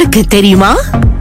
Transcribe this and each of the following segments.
உனக்கு தெரியுமா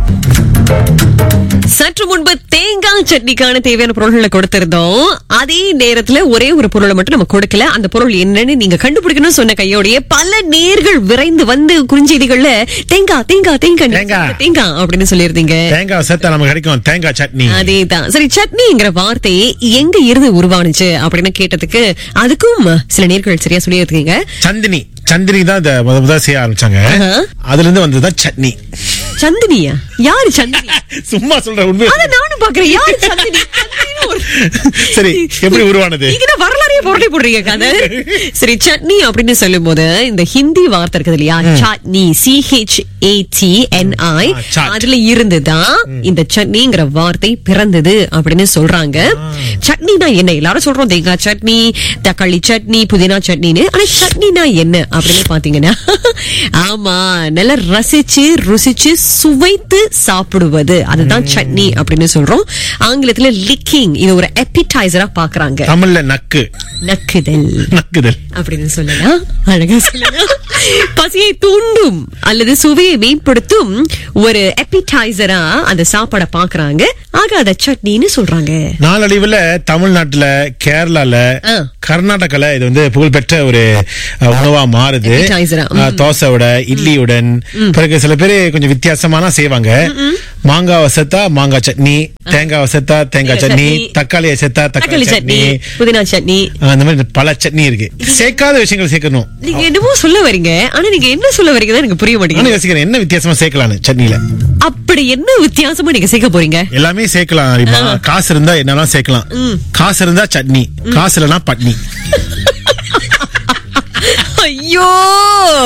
சற்று முன்பு தேங்காய் சட்னிக்கான தேவையான பொருள்களை கொடுத்திருந்தோம் அதே நேரத்துல ஒரே ஒரு பொருளை மட்டும் நம்ம கொடுக்கல அந்த பொருள் என்னன்னு நீங்க கண்டுபிடிக்கணும்னு சொன்ன கையோடைய பல நேர்கள் விரைந்து வந்து குறுஞ்செய்திகள்ல தேங்காய் தேங்காய் தேங்காய் தேங்காய். தேங்காய் அப்படின்னு சொல்லியிருந்தீங்க தேங்காய் சேர்த்தா நமக்கு கிடைக்கும் தேங்காய் சட்னி அதேதான் சரி சட்னிங்கிற வார்த்தை எங்க இருந்து உருவானுச்சு அப்படின்னு கேட்டதுக்கு அதுக்கும் சில நேர்கள் சரியா சொல்லியிருக்கீங்க சந்தினி சந்தினி தான் இந்த முத முதல் செய்ய ஆரம்பிச்சாங்க ஆஹா. அதுல இருந்து வந்ததுதான் சட்னி சந்தினியா யாரு சந்தினி சும்மா சொல்ற உண்மை அத நானும் பாக்குறேன் யாரு சந்தினி சந்தினின்னு ஒரு- சரி எப்படி உருவானது நீங்க தான் வரலாறையே புரட்டி போடுறீங்க கதை சரி சட்னி அப்படின்னு சொல்லும் போது இந்த ஹிந்தி வார்த்தை இருக்குது இல்லையா chutney C H A T N I ஆ, சாட். அதுல இருந்துதான் இந்த சட்னிங்கிற வார்த்தை பிறந்தது அப்படின்னு சொல்றாங்க சட்னினா என்ன எல்லாரும் சொல்றோம் தேங்காய் சட்னி தக்காளி சட்னி புதினா சட்னின்னு ஆனா சட்னினா என்ன அப்படின்னு பாத்தீங்கன்னா ஆமா நல்லா ரசிச்சு ருசிச்சு சுவைத்து சாப்பிடுவது அதுதான் சட்னி அப்படின்னு சொல்றோம் ஆங்கிலத்துல லிக்கிங் இது ஒரு எப்பிடைசரா பாக்குறாங்க தமிழ்ல நக்கு நக்குதல் நக்குதல் அப்படின்னு சொல்லலாம் அழகா சொல்லலாம் பசியை தூண்டும் அல்லது சுவையை மேம்படுத்தும் ஒரு எப்பிடைசரா அந்த சாப்பாடை பாக்குறாங்க ஆக அத சட்னின்னு சொல்றாங்க நாளடைவுல தமிழ்நாட்டுல கேரளால ஆ. கர்நாடகால இது வந்து புகழ்பெற்ற ஒரு அஹ், உணவா மாறுது Appetizer ஆ. அஹ், தோசையோட இட்லியுடன் பிறகு சில பேரு கொஞ்சம் வித்தியாசமான செய்வாங்க மாங்காய் வசத்தா மாங்காய் சட்னி தேங்காய் வசத்தா தேங்காய் சட்னி சட்னி. தக்காளி வசத்தா தக்காளி தக்காளி சட்னி சட்னி புதினா சட்னி அஹ், அந்த மாதிரி பல சட்னி இருக்கு சேர்க்காத விஷயங்கள் சேர்க்கணும் நீங்க என்னமோ சொல்ல வரீங்க ஆனா நீங்க என்ன சொல்ல வரீங்க எனக்கு புரிய நானும் மாட்டேங்குது யோசிக்கிறேன் என்ன வித்தியாசமா சேர்க்கலாம்னு சட்னில அப்படி என்ன வித்தியாசமா நீங்க சேர்க்க போறீங்க எல்லாமே சேர்க்கலாம் அறிமா காசு இருந்தா என்னெல்லாம் சேர்க்கலாம் காசு இருந்தா சட்னி காசு இல்லைன்னா பட்னி ஐயோ